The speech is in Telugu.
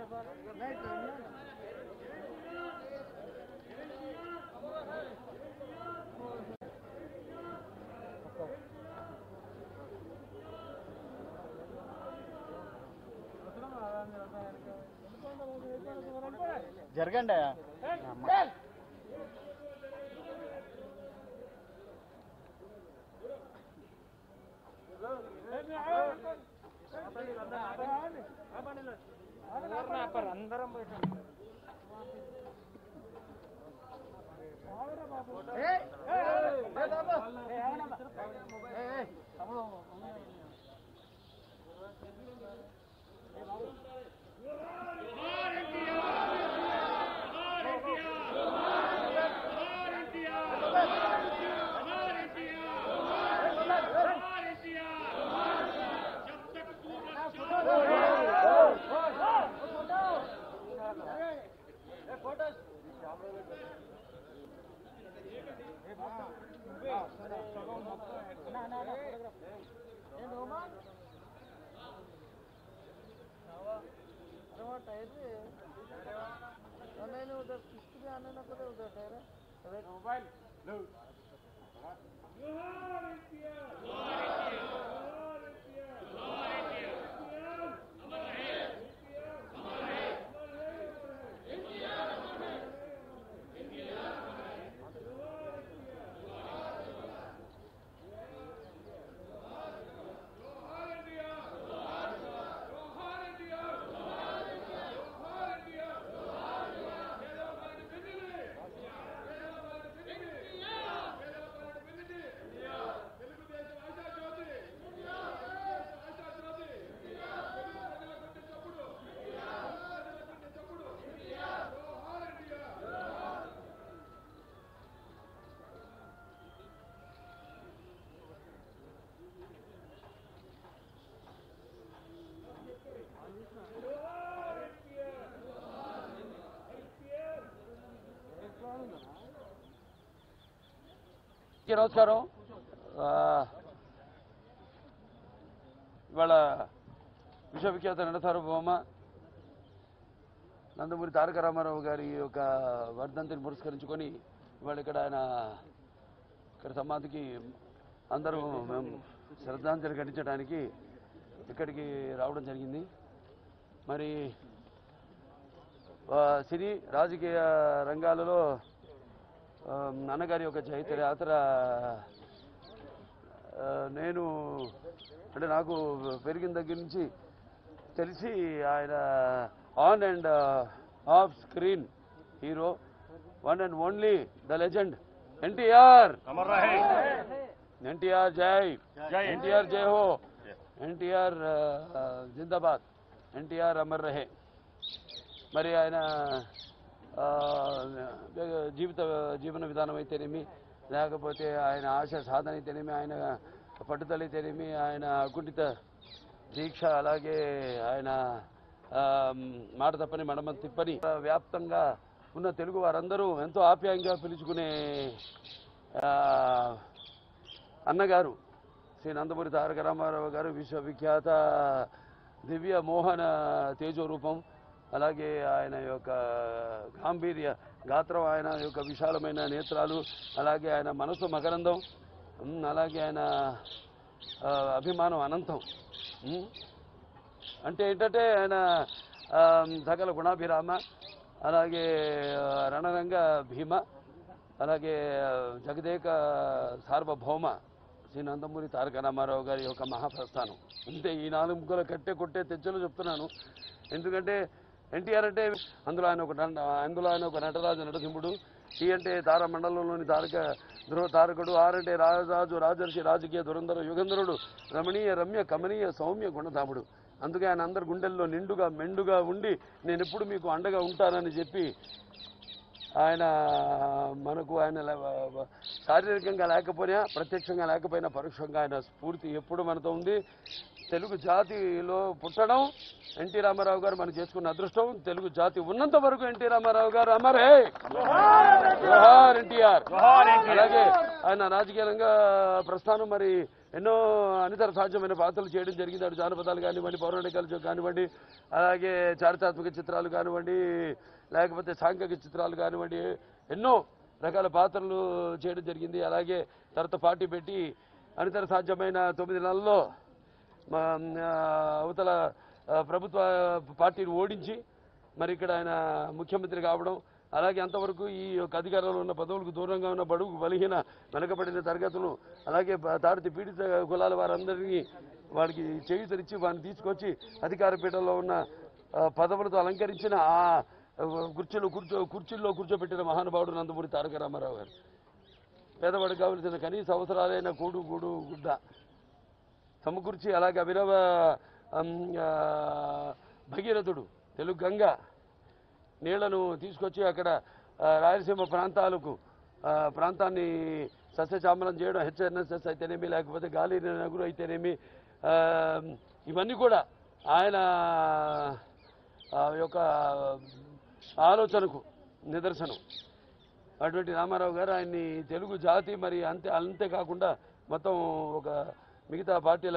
జరగండి అందరం అందరికీ నమస్కారం ఆ, ఇవాళ విశ్వవిఖ్యాత నట సార్వభౌమ నందమూరి తారక రామారావు గారి యొక్క వర్ధంతిని పురస్కరించుకొని ఇవాళ ఇక్కడ ఆయన ఇక్కడ సమాధికి అందరూ మేము శ్రద్ధాంజలి ఘటించడానికి ఇక్కడికి రావడం జరిగింది మరి ఆ, సినీ రాజకీయ రంగాలలో ఆ, నాన్నగారి యొక్క చైత్ర యాత్ర ఆ, నేను అంటే నాకు పెరిగిన దగ్గర నుంచి తెలిసి ఆయన on and off screen hero one and only the legend NTR NTR జై ఎన్టీఆర్ జై హో ఎన్టీఆర్ జిందాబాద్ ఎన్టీఆర్ అమర్ రహే మరి ఆయన ఆ, జీవిత జీవన విధానం అయితేనేమి లేకపోతే ఆయన ఆశ సాధన అయితేనేమి ఆయన పట్టుదల అయితేనేమి ఆయన అకుంఠిత దీక్ష అలాగే ఆయన ఆ, మాట తప్పని మడమ తిప్పని వ్యాప్తంగా ఉన్న తెలుగు వారందరూ ఎంతో ఆప్యాయంగా పిలుచుకునే ఆ, అన్నగారు శ్రీ నందమూరి తారక రామారావు గారు విశ్వవిఖ్యాత దివ్య మోహన తేజో రూపం అలాగే ఆయన యొక్క గాంభీర్య గాత్రం ఆయన యొక్క విశాలమైన నేత్రాలు అలాగే ఆయన మనసు మకరందం ఉమ్, అలాగే ఆయన ఆ, అభిమానం అనంతం ఉమ్. అంటే ఏంటంటే ఆయన ఆ, సకల గుణాభిరామ అలాగే ఆ, రణరంగ భీమ అలాగే ఆ, జగదేక సార్వభౌమ శ్రీ నందమూరి తారక రామారావు గారి యొక్క మహాప్రస్థానం అంతే ఈ నాలుగు ముగ్గుల కట్టే కొట్టే తెచ్చలు చెప్తున్నాను ఎందుకంటే ఎన్టీఆర్ అంటే అందులో ఆయన ఒక నట- అందులో ఆయన ఒక నటరాజు నరసింహుడు టీ అంటే తార మండలంలోని తారక ధ్రువ తారకుడు ఆర్ అంటే రాజరాజు రాజర్షి రాజకీయ దురంధర యుగంధరుడు రమణీయ రమ్య కమనీయ సౌమ్య గుణధాముడు అందుకే ఆయన అందరి గుండెల్లో నిండుగా మెండుగా ఉండి నేను ఎప్పుడు మీకు అండగా ఉంటానని చెప్పి ఆయన మనకు ఆయన లే- శారీరకంగా లేకపోయినా ప్రత్యక్షంగా లేకపోయినా పరోక్షంగా ఆయన స్ఫూర్తి ఎప్పుడు మనతో ఉంది తెలుగు జాతిలో పుట్టడం ఎన్టీ రామారావు గారు మనం చేసుకున్న అదృష్టం తెలుగు జాతి ఉన్నంత వరకు ఎన్టీ రామారావు గారు అమరే జోహార్ ఎన్టీఆర్ అలాగే ఆయన రాజకీయంగా ప్రస్థానం మరి ఎన్నో అనితర సాధ్యమైన పాత్రలు చేయడం జరిగింది అటు జానపదాలు కానివ్వండి పౌరాణికాలు కానివ్వండి అలాగే చారిత్రాత్మక చిత్రాలు కానివ్వండి లేకపోతే సాంఘిక చిత్రాలు కానివ్వండి ఎన్నో రకాల పాత్రలు చేయడం జరిగింది అలాగే తర్వాత పార్టీ పెట్టి అనితర సాధ్యమైన తొమ్మిది నెలల్లో మా ఆ, అవతల ఆ, ప్రభుత్వ పార్టీని ఓడించి మరి ఇక్కడ ఆయన ముఖ్యమంత్రి కావడం అలాగే అంతవరకు ఈ యొక్క అధికారంలో ఉన్న పదవులకు దూరంగా ఉన్న బడుగు బలహీన వెనకబడిన తరగతులు అలాగే ప- తాడితి పీడిత కులాల వారందరినీ వారికి చేయుతనిచ్చి వారిని తీసుకొచ్చి అధికార పీఠంలో ఉన్న ఆ, పదవులతో అలంకరించిన ఆ ఆ, కుర్చీలో కూర్చో కుర్చీల్లో కూర్చోబెట్టిన మహానుభావుడు నందమూరి తారక రామారావు గారు పేదవాడికి కావలసిన కనీస అవసరాలైన కూడు గూడు గుడ్డ సమకూర్చి అలాగే అభినవ అమ్, ఆ, భగీరథుడు తెలుగు గంగ నీళ్లను తీసుకొచ్చి అక్కడ ఆ, రాయలసీమ ప్రాంతాలకు ఆ, ప్రాంతాన్ని సస్యశ్యామలం చేయడం హెచ్ఎన్ఎస్ఎస్ అయితేనేమి లేకపోతే గాలి నగురు అయితేనేమి ఆ, ఇవన్నీ కూడా ఆయన ఆ యొక్క ఆలోచనకు నిదర్శనం అటువంటి రామారావు గారు ఆయన్ని తెలుగు జాతి మరి అంతే అంతేకాకుండా మొత్తం ఒక మిగతా పార్టీల